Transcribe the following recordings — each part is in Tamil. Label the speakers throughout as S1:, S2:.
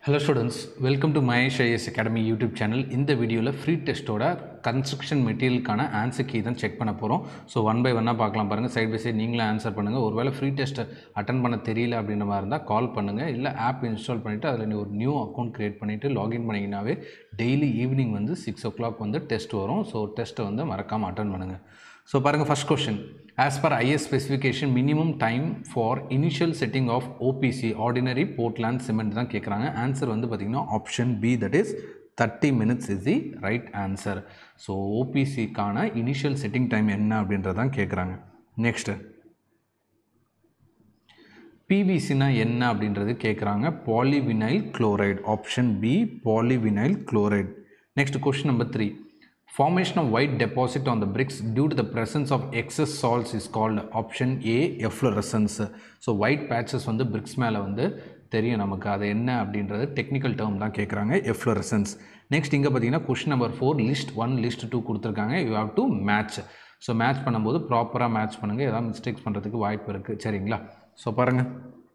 S1: Hello students welcome to Mahesh IES academy YouTube channel இந்த வீடியோவில் ஃப்ரீ டெஸ்ட்டோட கன்ஸ்ட்ரக்ஷன் மெட்டீரியலுக்கான ஆன்சர் கீ தான் செக் பண்ண போகிறோம் ஸோ ஒன் பை ஒன்னாக பார்க்கலாம் பாருங்கள் சைட் பை சைடு நீங்களும் ஆன்சர் பண்ணுங்கள் ஒருவேளை ஃப்ரீ டெஸ்ட்டை அட்டன் பண்ண தெரியல அப்படின்ற மாதிரி இருந்தால் கால் பண்ணுங்கள் இல்லை ஆப் இன்ஸ்டால் பண்ணிவிட்டு அதில் நீ ஒரு நியூ அக்கௌண்ட் க்ரியேட் பண்ணிவிட்டு லாகின் பண்ணிங்கனாவே டெய்லி ஈவினிங் வந்து சிக்ஸ் ஓ கிளாக் வந்து டெஸ்ட் வரும் ஸோ டெஸ்ட்டை வந்து மறக்காமல் அட்டன் பண்ணுங்கள் ஸோ பாருங்கள் first question as per IS specification minimum time for initial setting of OPC ordinary Portland cement தான் கேட்குறாங்க ஆன்சர் வந்து பார்த்திங்கன்னா option B that is thirty minutes is the right answer so ஓபிசிக்கான இனிஷியல் செட்டிங் டைம் என்ன அப்படின்றதான் கேட்குறாங்க நெக்ஸ்ட்டு பிவிசினா என்ன அப்படின்றது கேட்குறாங்க polyvinyl chloride option B polyvinyl chloride next question number three formation of white deposit on the bricks due to the presence of excess salts is called option A efflorescence so white patches வந்து பிரிக்ஸ் மேலே வந்து தெரியும் நமக்கு அது என்ன அப்படின்றது டெக்னிக்கல் டேர்ம் தான் கேட்குறாங்க எஃப்ளோரசன்ஸ் நெக்ஸ்ட் இங்கே பார்த்தீங்கன்னா question number four list one list two கொடுத்துருக்காங்க you have to match so match பண்ணும்போது ப்ராப்பராக மேட்ச் பண்ணுங்கள் ஏதாவது மிஸ்டேக்ஸ் பண்ணுறதுக்கு வாய்ப்பு இருக்குது சரிங்களா ஸோ பாருங்கள்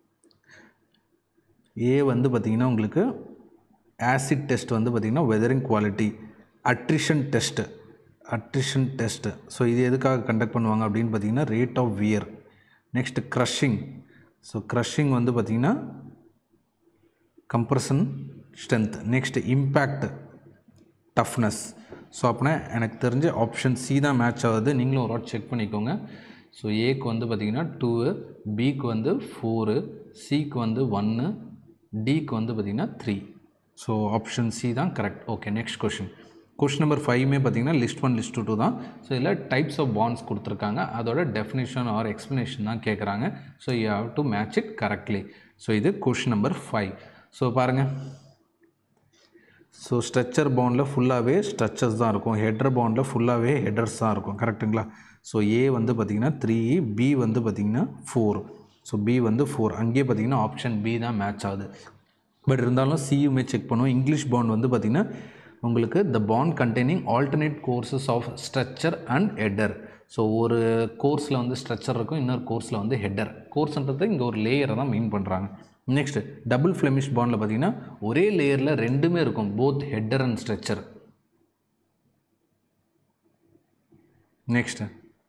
S1: ஏ வந்து பார்த்திங்கன்னா உங்களுக்கு ஆசிட் டெஸ்ட் வந்து பார்த்திங்கன்னா weathering quality attrition test attrition test so இது எதுக்காக கண்டக்ட் பண்ணுவாங்க அப்படின்னு பார்த்தீங்கன்னா rate of wear next crushing so crushing வந்து பார்த்திங்கன்னா compression strength next impact toughness so அப்படின்னா எனக்கு தெரிஞ்ச ஆப்ஷன் சி தான் மேட்ச் ஆகுது நீங்களும் ஒரு வாட் செக் பண்ணிக்கோங்க ஸோ ஏக்கு வந்து பார்த்திங்கன்னா டூவு பிக்கு வந்து ஃபோரு சிக்கு வந்து ஒன்று டிக்கு வந்து பார்த்திங்கன்னா த்ரீ ஸோ ஆப்ஷன் சி தான் correct okay next question question number ஃபைவ்மே பார்த்தீங்கன்னா லிஸ்ட் ஒன் லிஸ்ட் டூ தான் ஸோ இதில் டைப்ஸ் ஆஃப் பாண்ட்ஸ் கொடுத்துருக்காங்க அதோட டெஃபினேஷன் ஆர் எக்ஸ்ப்ளனேஷன் தான் கேட்குறாங்க so you have to match it correctly so இது கொஷின் நம்பர் ஃபைவ் ஸோ பாருங்கள் ஸோ ஸ்ட்ரக்சர் பவுண்டில் ஃபுல்லாகவே ஸ்ட்ரக்சர்ஸ் தான் இருக்கும் ஹெட்ரு பவுண்டில் ஃபுல்லாகவே ஹெடர்ஸ் தான் இருக்கும் கரெக்டுங்களா ஸோ ஏ வந்து பார்த்திங்கன்னா த்ரீ பி வந்து பார்த்திங்கன்னா ஃபோர் ஸோ பி வந்து ஃபோர் அங்கேயே பார்த்திங்கன்னா ஆப்ஷன் பி தான் மேட்ச் ஆகுது பட் இருந்தாலும் சியுமே செக் பண்ணுவோம் இங்கிலீஷ் பாண்ட் வந்து பார்த்திங்கன்னா உங்களுக்கு the bond containing alternate courses of structure and header so ஒரு கோர்ஸில் வந்து ஸ்ட்ரக்சர் இருக்கும் இன்னொரு கோர்ஸில் வந்து ஹெட்டர் கோர்ஸ்ன்றது இங்கே ஒரு லேயரை தான் மீன் பண்ணுறாங்க நெக்ஸ்ட் டபுள் ஃப்ளெமிஷ் பாண்டில் பார்த்தீங்கன்னா ஒரே லேயரில் ரெண்டுமே இருக்கும் both header and structure next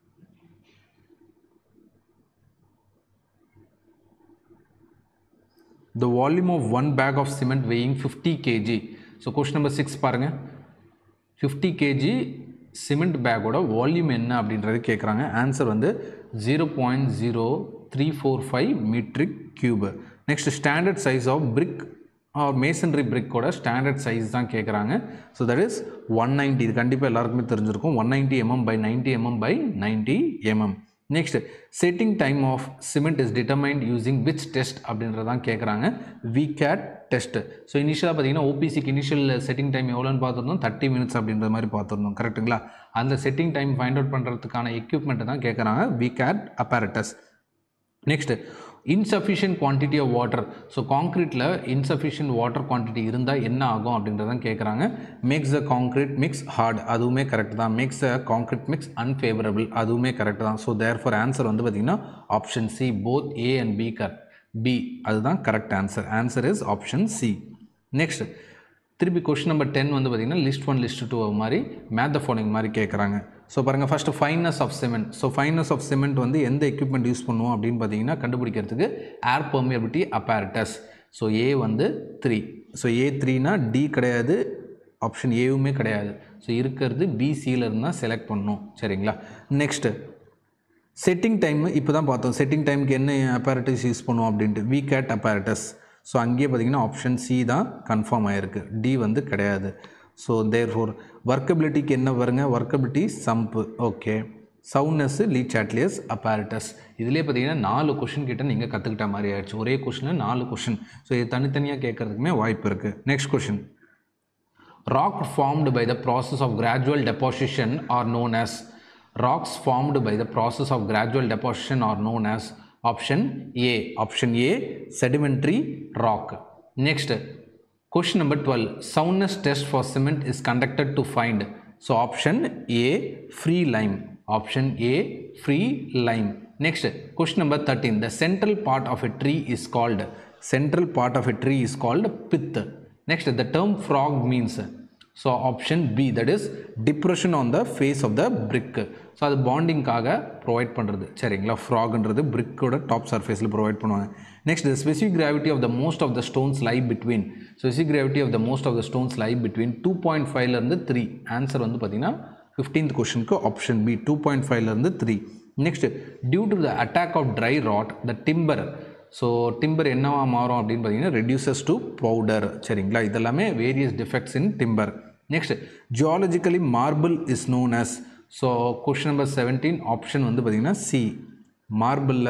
S1: the volume of one bag of cement weighing 50 kg so question number six பாருங்கள் ஃபிஃப்டி கேஜி சிமெண்ட் பேக்கோட வால்யூம் என்ன அப்படின்றது கேட்குறாங்க ஆன்சர் வந்து zero point zero three four five metric cube next standard size of brick or masonry பிரிக்கோட ஸ்டாண்டர்ட் சைஸ் தான் கேட்குறாங்க so that is one ninety இது கண்டிப்பாக எல்லாருக்குமே தெரிஞ்சிருக்கும் one ninety MM by ninety MM by ninety MM next setting time of cement is determined using which test அப்படின்றதான் கேட்குறாங்க விகேட் டெஸ்ட் ஸோ இனிஷியலாக பார்த்தீங்கன்னா ஓபிசிக்கு இனிஷியல் செட்டிங் டைம் எவ்வளோன்னு பார்த்துருந்தோம் தேர்ட்டி மினிட்ஸ் அப்படின்ற மாதிரி பார்த்துருந்தோம் கரெக்ட்டுங்களா அந்த செட்டிங் டைம் ஃபைண்ட் அவுட் பண்ணுறதுக்கான எக்யூப்மெண்ட் தான் கேட்குறாங்க Vicat apparatus next insufficient quantity of water so காங்க்ரீட்டில் இன்சஃபிஷியன்ட் வாட்டர் குவான்டிட்டி இருந்தால் என்ன ஆகும் அப்படின்றதான் கேட்குறாங்க makes the concrete mix hard அதுவுமே கரெக்ட் தான் makes a concrete mix unfavourable அதுவுமே கரெக்ட் தான் ஸோ தேர் ஃபார் ஆன்சர் வந்து பார்த்திங்கன்னா option C both A and B correct B அதுதான் correct answer answer is option C next திருப்பி கொஷின் நம்பர் டென் வந்து பார்த்திங்கன்னா லிஸ்ட் ஒன் லிஸ்ட் டூ மாதிரி மேத் த ஃபாலோயிங் மாதிரி கேட்குறாங்க ஸோ பாருங்கள் first fineness of cement so fineness of cement வந்து எந்த எக்யூப்மெண்ட் யூஸ் பண்ணுவோம் அப்படின்னு பார்த்தீங்கன்னா கண்டுபிடிக்கிறதுக்கு air permeability apparatus so A வந்து த்ரீ ஸோ ஏ த்ரீனா டி கிடையாது ஆப்ஷன் ஏவுமே கிடையாது ஸோ இருக்கிறது பிசியில் இருந்தால் செலக்ட் பண்ணணும் சரிங்களா நெக்ஸ்ட்டு செட்டிங் டைம் இப்போ தான் பார்த்தோம் செட்டிங் டைமுக்கு என்ன அப்பாரட்டஸ் யூஸ் பண்ணுவோம் அப்படின்ட்டு வி கேட் அப்பாரட்டஸ் ஸோ அங்கேயே பார்த்தீங்கன்னா ஆப்ஷன் சி தான் கன்ஃபார்ம் ஆகிருக்கு டி வந்து கிடையாது ஸோ தேர் ஃபோர் ஒர்க்கபிலிட்டிக்கு என்ன வருங்க workability slump okay soundness Le Chatelier's apparatus இதுலேயே பார்த்தீங்கன்னா நாலு கொஷின் கிட்ட நீங்கள் கற்றுக்கிட்ட மாதிரி ஆயிடுச்சு ஒரே கொஷினில் நாலு கொஷின் ஸோ இது தனித்தனியாக கேட்குறதுக்குமே வாய்ப்பு இருக்குது next question rock formed by the process of gradual deposition are known as rocks formed by the process of gradual deposition are known as option A. Option A, sedimentary rock. Next, question number 12. Soundness test for cement is conducted to find. So, option A, free lime. Option A, free lime. Next, question number 13. The central part of a tree is called central part of a tree is called pith next the term frog means so option B that is depression on the face of the brick so அது பாண்டிங்காக ப்ரொவைட் பண்ணுறது சரிங்களா ஃப்ராக்ன்றது பிரிக்கோட டாப் சர்ஃபேஸில் ப்ரொவைட் பண்ணுவாங்க next the specific gravity of the most of the stones lie between specific gravity of the most of the stones lie between two point ஃபைவ்லேருந்து த்ரீ ஆன்சர் வந்து பார்த்தீங்கன்னா ஃபிஃப்டீன்த் கொஷனுக்கு ஆப்ஷன் பி டூ பாயிண்ட் ஃபைவ்லேருந்து three next due to the attack of dry rot the timber so timber என்னவா மாறும் அப்படின்னு பார்த்தீங்கன்னா ரெடியூசஸ் டு பவுடர் சரிங்களா இதெல்லாமே various defects in timber next geologically marble is known as so question number seventeen option வந்து பார்த்தீங்கன்னா சி மார்பிளில்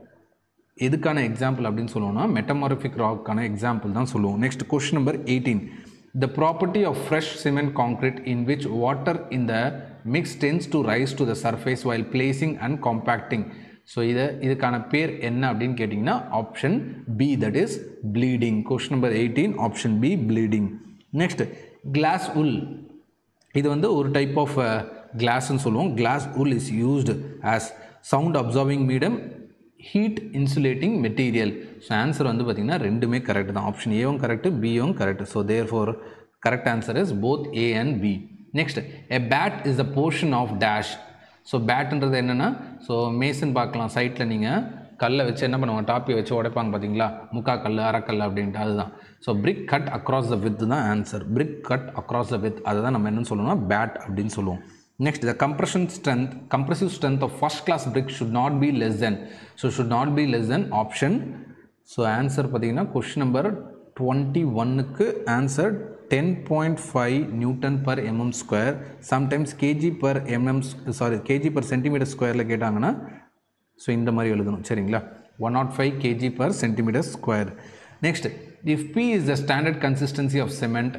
S1: எதுக்கான எக்ஸாம்பிள் அப்படின்னு சொல்லுவோம்னா மெட்டமாரிஃபிக் ராக்கான எக்ஸாம்பிள் தான் சொல்லுவோம் next question number eighteen the property of fresh cement concrete in which water in the mix tends to rise to the surface while placing and compacting so இதை இதுக்கான பேர் என்ன அப்படின்னு கேட்டிங்கன்னா option B that is bleeding question number eighteen option B bleeding next glass wool இது வந்து ஒரு டைப் ஆஃப் கிளாஸ்ன்னு சொல்லுவோம் glass wool is used as sound absorbing medium heat insulating material so answer வந்து பார்த்திங்கன்னா ரெண்டுமே கரெக்ட் தான் ஆப்ஷன் ஏவும் கரெக்டு பியும் correct so therefore correct answer is both A and B next a bat is the portion of dash so பேட்டுன்றது என்னென்னா ஸோ மேசன் பார்க்கலாம் சைட்டில் நீங்கள் கல்லை வச்சு என்ன பண்ணுவாங்க டாப்பியை வச்சு உடைப்பாங்க பார்த்தீங்களா முக்கா கல் அரைக்கல் அப்படின்ட்டு அதுதான் so brick cut across the width தான் answer brick cut across the width அதை தான் நம்ம என்னன்னு சொல்லுவோம்னா பேட் அப்படின்னு சொல்லுவோம் next the compression strength compressive strength of first class brick should not be less than so should not be less than option so answer பார்த்தீங்கன்னா கொஷின் நம்பர் டுவெண்ட்டி ஒன்னுக்கு answer ten point five newton per MM square sometimes KG per MM sorry KG per centimetre ஸ்கொயரில் கேட்டாங்கன்னா ஸோ இந்த மாதிரி எழுதணும் சரிங்களா one nought five KG per centimetre square next if P is the standard consistency of cement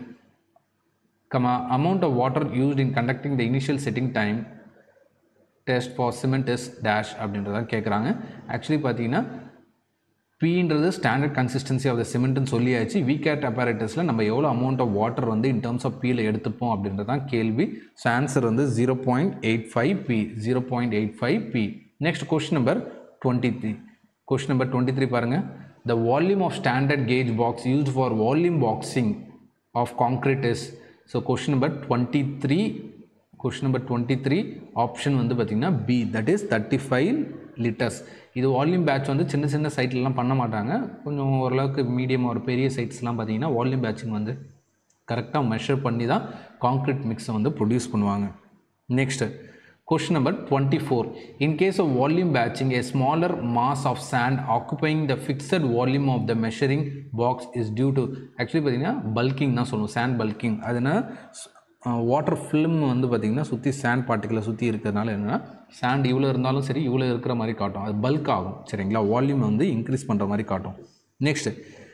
S1: comma amount of water used in conducting the initial setting time test for cement is dash அப்படின்றத கேட்குறாங்க ஆக்சுவலி பார்த்தீங்கன்னா பின்றது ஸ்டாண்டர்ட் கன்சிஸ்டன்சி ஆஃப் த சிமெண்ட்னு சொல்லியாச்சு விகேட் அப்பாரேட்டஸில் நம்ம எவ்வளோ அமௌண்ட் ஆஃப் வாட்டர் வந்து இன் டர்ம்ஸ் ஆஃப் பியில் எடுத்துப்போம் அப்படின்றது தான் கேள்வி ஸோ ஆன்சர் வந்து zero point eight five P zero point eight five P next question number twenty three question number twenty three பாருங்கள் the volume of standard gauge box used for volume batching of concrete is so question number twenty three question number twenty three option வந்து பார்த்திங்கன்னா B that is thirty five litres இது வால்யூம் பேட்ச் வந்து சின்ன சின்ன சைட்லலாம் பண்ண மாட்டாங்க கொஞ்சம் ஓரளவுக்கு மீடியம் ஒரு பெரிய சைட்ஸ்லாம் பார்த்தீங்கன்னா வால்யூம் பேட்சிங் வந்து கரெக்டாக மெஷர் பண்ணி தான் கான்க்ரீட் மிக்ஸை வந்து ப்ரொடியூஸ் பண்ணுவாங்க next question number twenty four in case of volume batching a smaller mass of sand occupying the fixed volume of the measuring box is due to actually பார்த்தீங்கன்னா பல்கிங் தான் சொல்லுவோம் sand பல்கிங் அதுனா வாட்டர் ஃபிலிம் வந்து பார்த்திங்கன்னா சுற்றி சேண்ட் பார்ட்டிகளை சுற்றி இருக்கிறதுனால என்னென்னா சேண்ட் இவ்வளோ இருந்தாலும் சரி இவ்வளோ இருக்கிற மாதிரி காட்டும் அது பல்க் ஆகும் சரிங்களா வால்யூம் வந்து இன்க்ரீஸ் பண்ணுற மாதிரி காட்டும் next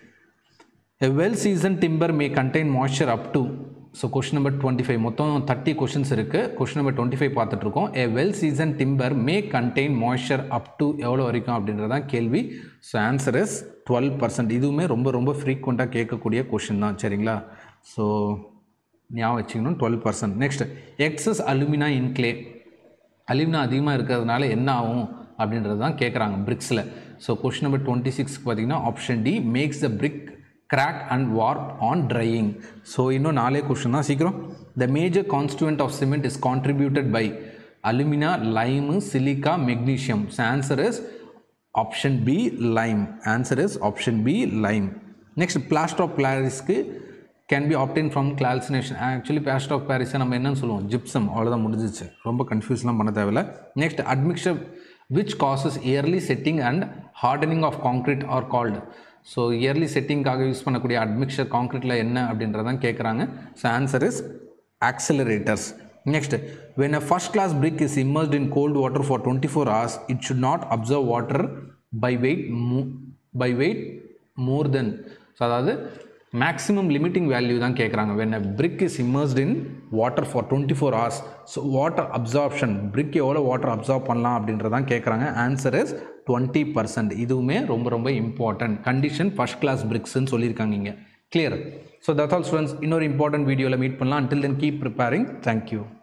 S1: a well season timber may contain moisture up to so question number twenty five மொத்தம் தேர்ட்டி கொஷின்ஸ் இருக்குது கொஷின் நம்பர் டுவெண்ட்டி ஃபைவ் பார்த்துட்ருக்கோம் a well season timber may contain moisture up to எவ்வளோ வரைக்கும் அப்படின்றது தான் கேள்வி so answer is twelve percent இதுவுமே ரொம்ப ரொம்ப ஃப்ரீக்வெண்ட்டாக கேட்கக்கூடிய கொஷின் தான் சரிங்களா ஸோ ஞாபகம் வச்சுக்கணும் twelve percent next excess alumina in clay alumina அதிகமாக இருக்கிறதுனால என்ன ஆகும் அப்படின்றது தான் கேட்குறாங்க பிரிக்ஸில் ஸோ கொஷின் நம்பர் டுவெண்ட்டி சிக்ஸ்க்கு பார்த்தீங்கன்னா option D makes the brick crack and warp on drying so இன்னும் நாலே கொஷின் தான் சீக்கிரம் the major constituent of cement is contributed by alumina lime silica magnesium so answer is option B lime answer is option B lime next plaster of பிளாரிஸ்க்கு can be obtained from calcination actually plaster of பாரிஸை நம்ம என்னன்னு சொல்லுவோம் ஜிப்சம் அவ்வளோதான் முடிஞ்சிச்சு ரொம்ப கன்ஃபியூஸ்லாம் பண்ண தேவையில்ல next admixture which causes early setting and hardening of concrete are called so early செட்டிங்காக யூஸ் பண்ணக்கூடிய அட்மிக்சர் கான்க்ரீட்டில் என்ன அப்படின்றதான் கேட்குறாங்க so answer is accelerators next when a first class brick is immersed in cold water for 24 hours it should not absorb water by weight mo- by weight more than so அதாவது மேக்ஸிமம் லிமிட்டிங் வேல்யூ தான் கேட்குறாங்க when a brick is immersed in water for 24 hours so water absorption brick எவ்வளோ வாட்டர் அப்சார்ப் பண்ணலாம் அப்படின்றதான் கேட்குறாங்க ஆன்சர் இஸ் டுவெண்ட்டி பர்சன்ட் இதுவுமே ரொம்ப ரொம்ப இம்பார்ட்டன்ட் கண்டிஷன் ஃபஸ்ட் கிளாஸ் பிரிக்ஸ்ன்னு சொல்லியிருக்காங்க இங்கே clear so that's all students இன்னொரு இம்பார்ட்டன்ட் வீடியோவில் மீட் பண்ணலாம் until then keep preparing thank you